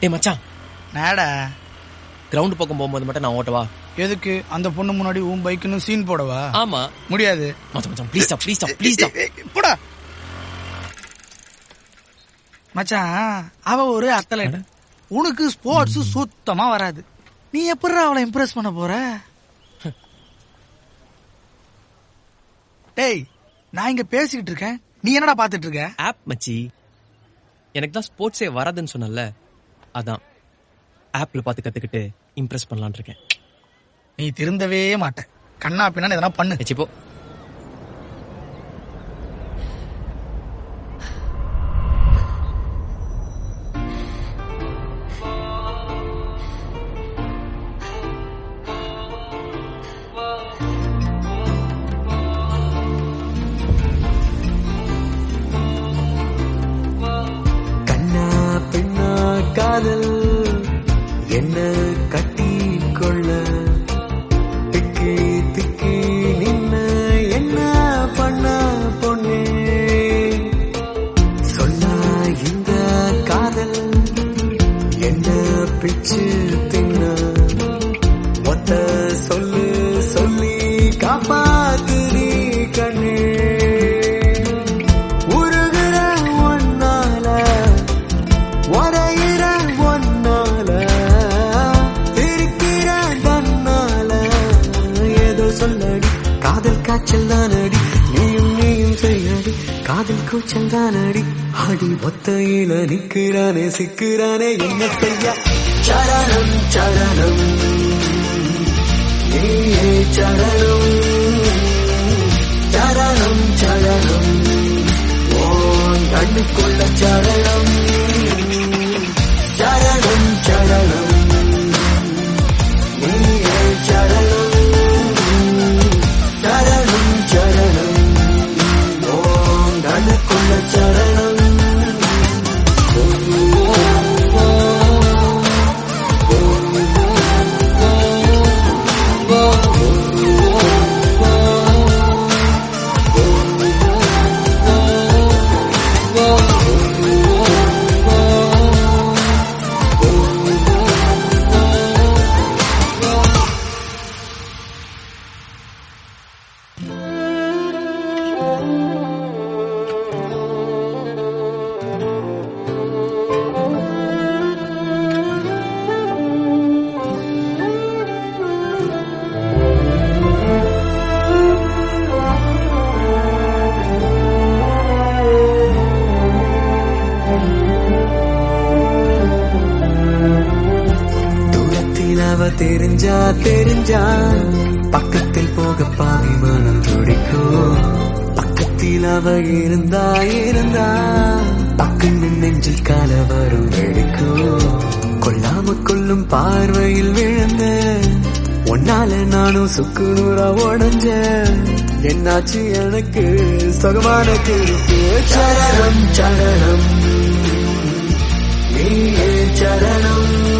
டேய் மச்சான் நேடா கிரவுண்ட் பக்கம் போகும்போது மட்டும் நான் ஓட்டவா எதுக்கு அந்த பொண்ணு முன்னாடி உன் பைக்குன்னு சீன் போடவா ஆமா முடியாது மச்சான் மச்சான் please stop please stop please stop ஏய், ஏய், போடா மச்சான் அவ ஒரு அத்லட் உனக்கு ஸ்போர்ட்ஸ் சுத்தமா வராது நீ எப்படி அவளை இம்ப்ரெஸ் பண்ண போற டேய் நான் இங்க பேசிக்கிட்டு இருக்கேன் நீ என்னடா பாத்துட்டு இருக்க ஆப் மச்சி எனக்கு தான் ஸ்போர்ட்ஸே வராதுன்னு சொன்னல அதான் ஆப்ல பார்த்து கத்துக்கிட்டு இம்ப்ரெஸ் பண்ணலாம்னு இருக்கேன் நீ திருந்தவே மாட்ட கண்ணா பின்னா எதனா பண்ணு மச்சி போ கண்ணா பெண்ணா காதல் என்ன கட்டி கொள்ள திக்கி திக்கி நின்ன என்ன பண்ண பொண்ணே சொன்னா இந்த காதல் என்ன பிச்சு தின்ன ஒத்த சொல்லு சொல்லி காப்பாத்துறி கண்ணே உருகுற ஒன்னால வரையிற ஒன்னால இருக்கிற தன்னால ஏதோ சொல்லடி காதல் காய்ச்சல் தானடி நீயும் நீயும் செய்யடி காதல் கூச்சல் தானடி அடி ஒத்தையில நிக்கிறானே சிக்கிறானே என்ன செய்ய சரணம் சரணம் நீயே சரணம் சரணம் சரணம் ஓன் கண்ணுக்குள்ள சரணம் சரணம் சரணம் நீயே சரணம் சரணம் சரணம் ஓன் கண்ணுக்குள்ள சரணம் தூரத்தில் அவ தெரிஞ்சா தெரிஞ்சா பக்கத்தில் போக பாவி மனம் துடிக்கும் பக்கத்தில் அவ இருந்தா இருந்தா பக்கம் நெஞ்சில் கலவரம் வெடிக்கும் கொல்லாம கொல்லும் பார்வையில் விழுந்த உன்னால நானும் சுக்கு நூறா உடஞ்ச என்னாச்சு எனக்கு சுகமான கிருக்கு சரணம் சரணம் நீயே சரணம்